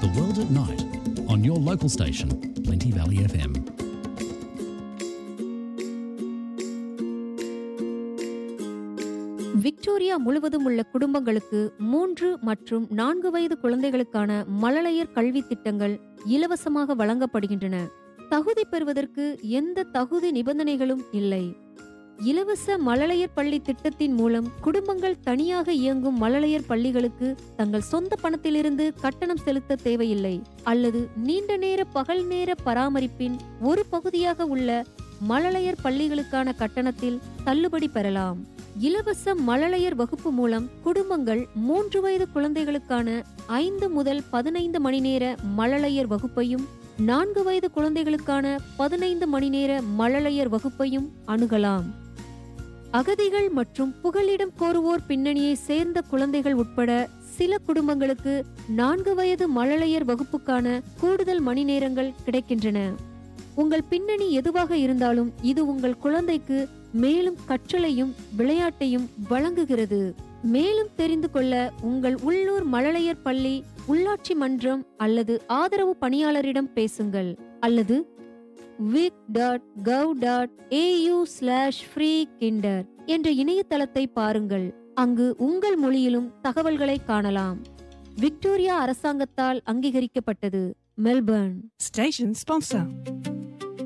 The World at Night on your local station, Plenty Valley FM. Victoria முழுவதும் உள்ள குடும்பங்களுக்கு மூன்று மற்றும் நான்கு வயது குழந்தைகளுக்கான மழலையர் கல்வி திட்டங்கள் இலவசமாக வழங்கப்படுகின்றன தகுதி பெறுவதற்கு எந்த தகுதி நிபந்தனைகளும் இல்லை இலவச மழலையர் பள்ளி திட்டத்தின் மூலம் குடும்பங்கள் தனியாக இயங்கும் மழலையர் பள்ளிகளுக்கு தங்கள் சொந்த பணத்திலிருந்து கட்டணம் செலுத்த தேவையில்லை அல்லது நீண்ட நேர பகல் நேர பராமரிப்பின் ஒரு பகுதியாக உள்ள மழலையர் பள்ளிகளுக்கான கட்டணத்தில் தள்ளுபடி பெறலாம் இலவச மழலையர் வகுப்பு மூலம் குடும்பங்கள் மூன்று வயது குழந்தைகளுக்கான ஐந்து முதல் பதினைந்து மணி நேர மழலையர் வகுப்பையும் நான்கு வயது குழந்தைகளுக்கான பதினைந்து மணி நேர மழலையர் வகுப்பையும் அணுகலாம் அகதிகள் மற்றும் புகலிடம் கோருவோர் பின்னணியை சேர்ந்த குழந்தைகள் உட்பட சில குடும்பங்களுக்கு நான்கு வயது மழலையர் வகுப்புக்கான கூடுதல் மணி நேரங்கள் கிடைக்கின்றன உங்கள் பின்னணி எதுவாக இருந்தாலும் இது உங்கள் குழந்தைக்கு மேலும் கற்றலையும் விளையாட்டையும் வழங்குகிறது மேலும் தெரிந்து கொள்ள உங்கள் உள்ளூர் மழலையர் பள்ளி உள்ளாட்சி மன்றம் அல்லது ஆதரவு பணியாளரிடம் பேசுங்கள் அல்லது vic dot gov dot AU slash free kinder என்ற இணையதளத்தை பாருங்கள் அங்கு உங்கள் மொழியிலும் தகவல்களை காணலாம் விக்டோரியா அரசாங்கத்தால் அங்கீகரிக்கப்பட்டது மெல்பர்ன் Station sponsor.